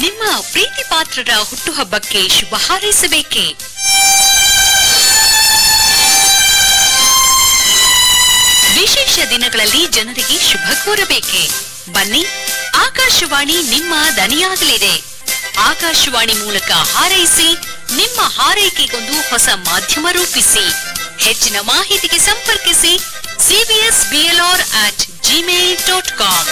ನಿಮ್ಮ ಪ್ರೀತಿ ಪಾತ್ರರ ಹುಟ್ಟುಹಬ್ಬಕ್ಕೆ ಶುಭ ಹಾರೈಸಬೇಕೇ ವಿಶೇಷ ದಿನಗಳಲ್ಲಿ ಜನರಿಗೆ ಶುಭ ಕೋರಬೇಕೆ ಬನ್ನಿ ಆಕಾಶವಾಣಿ ನಿಮ್ಮ ದನಿಯಾಗಲಿದೆ ಆಕಾಶವಾಣಿ ಮೂಲಕ ಹಾರೈಸಿ ನಿಮ್ಮ ಹಾರೈಕೆಗೊಂದು ಹೊಸ ಮಾಧ್ಯಮ ರೂಪಿಸಿ ಹೆಚ್ಚಿನ ಮಾಹಿತಿಗೆ ಸಂಪರ್ಕಿಸಿ CBS BLR at Gmail dot com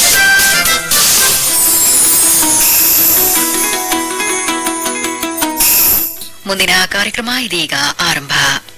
ಮುಂದಿನ ಕಾರ್ಯಕ್ರಮ ಇದೀಗ ಆರಂಭ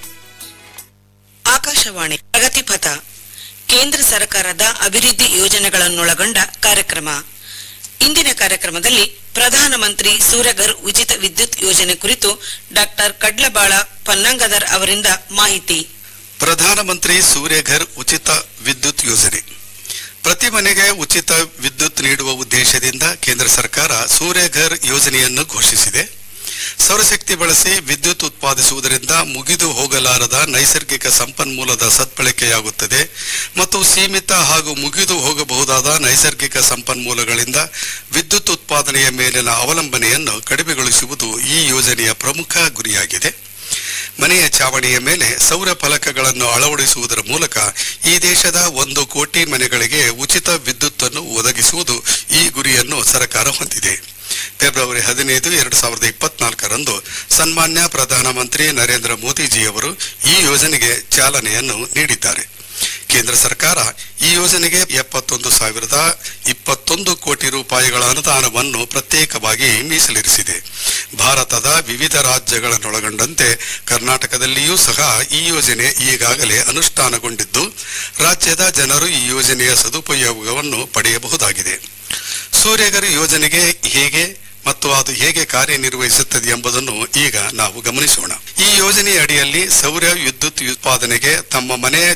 ಆಕಾಶವಾಣಿ ಪ್ರಗತಿಪಥ ಕೇಂದ್ರ ಸರ್ಕಾರದ ಅಭಿವೃದ್ಧಿ ಯೋಜನೆಗಳನ್ನೊಳಗೊಂಡ ಕಾರ್ಯಕ್ರಮ ಇಂದಿನ ಕಾರ್ಯಕ್ರಮದಲ್ಲಿ ಪ್ರಧಾನಮಂತ್ರಿ ಸೂರ್ಯಘರ್ ಉಚಿತ ವಿದ್ಯುತ್ ಯೋಜನೆ ಕುರಿತು ಡಾಕ್ಟರ್ ಕಡ್ಲಬಾಳ ಪನ್ನಂಗದರ್ ಅವರಿಂದ ಮಾಹಿತಿ ಪ್ರಧಾನಮಂತ್ರಿ ಸೂರ್ಯಘರ್ ಉಚಿತ ವಿದ್ಯುತ್ ಯೋಜನೆ ಪ್ರತಿ ಮನೆಗೆ ಉಚಿತ ವಿದ್ಯುತ್ ನೀಡುವ ಉದ್ದೇಶದಿಂದ ಕೇಂದ್ರ ಸರ್ಕಾರ ಸೂರ್ಯಘರ್ ಯೋಜನೆಯನ್ನು ಘೋಷಿಸಿದೆ ಸೌರಶಕ್ತಿ ಬಳಸಿ ವಿದ್ಯುತ್ ಉತ್ಪಾದಿಸುವುದರಿಂದ ಮುಗಿದು ಹೋಗಲಾರದ ನೈಸರ್ಗಿಕ ಸಂಪನ್ಮೂಲದ ಸದ್ಬಳಕೆಯಾಗುತ್ತದೆ ಮತ್ತು ಸೀಮಿತ ಹಾಗೂ ಮುಗಿದು ಹೋಗಬಹುದಾದ ನೈಸರ್ಗಿಕ ಸಂಪನ್ಮೂಲಗಳಿಂದ ವಿದ್ಯುತ್ ಉತ್ಪಾದನೆಯ ಮೇಲಿನ ಅವಲಂಬನೆಯನ್ನು ಕಡಿಮೆಗೊಳಿಸುವುದು ಈ ಯೋಜನೆಯ ಪ್ರಮುಖ ಗುರಿಯಾಗಿದೆ ಮನೆಯ ಚಾವಣಿಯ ಮೇಲೆ ಸೌರ ಫಲಕಗಳನ್ನು ಅಳವಡಿಸುವುದರ ಮೂಲಕ ಈ ದೇಶದ ಒಂದು ಕೋಟಿ ಮನೆಗಳಿಗೆ ಉಚಿತ ವಿದ್ಯುತ್ತನ್ನು ಒದಗಿಸುವುದು ಈ ಗುರಿಯನ್ನು ಸರ್ಕಾರ ಹೊಂದಿದೆ ಫೆಬ್ರವರಿ ಹದಿನೈದು ಎರಡು ಸಾವಿರದ ಇಪ್ಪತ್ನಾಲ್ಕರಂದು ಸನ್ಮಾನ್ಯ ಪ್ರಧಾನಮಂತ್ರಿ ನರೇಂದ್ರ ಮೋದಿಜಿಯವರು ಈ ಯೋಜನೆಗೆ ಚಾಲನೆಯನ್ನು ನೀಡಿದ್ದಾರೆ ಕೇಂದ್ರ ಸರ್ಕಾರ ಈ ಯೋಜನೆಗೆ ಎಪ್ಪತ್ತೊಂದು ಸಾವಿರದ ಇಪ್ಪತ್ತೊಂದು ಕೋಟಿ ರೂಪಾಯಿಗಳ ಅನುದಾನವನ್ನು ಪ್ರತ್ಯೇಕವಾಗಿ ಮೀಸಲಿರಿಸಿದೆ ಭಾರತದ ವಿವಿಧ ರಾಜ್ಯಗಳನ್ನೊಳಗೊಂಡಂತೆ ಕರ್ನಾಟಕದಲ್ಲಿಯೂ ಸಹ ಈ ಯೋಜನೆ ಈಗಾಗಲೇ ಅನುಷ್ಠಾನಗೊಂಡಿದ್ದು ರಾಜ್ಯದ ಜನರು ಈ ಯೋಜನೆಯ ಸದುಪಯೋಗವನ್ನು ಪಡೆಯಬಹುದಾಗಿದೆ ಸೂರ್ಯಗರ್ ಯೋಜನೆಗೆ ಹೇಗೆ ಮತ್ತು ಅದು ಹೇಗೆ ಕಾರ್ಯನಿರ್ವಹಿಸುತ್ತದೆ ಎಂಬುದನ್ನು ಈಗ ನಾವು ಗಮನಿಸೋಣ ಈ ಯೋಜನೆಯ ಅಡಿಯಲ್ಲಿ ಸೌರ ವಿದ್ಯುತ್ ಉತ್ಪಾದನೆಗೆ ತಮ್ಮ ಮನೆಯ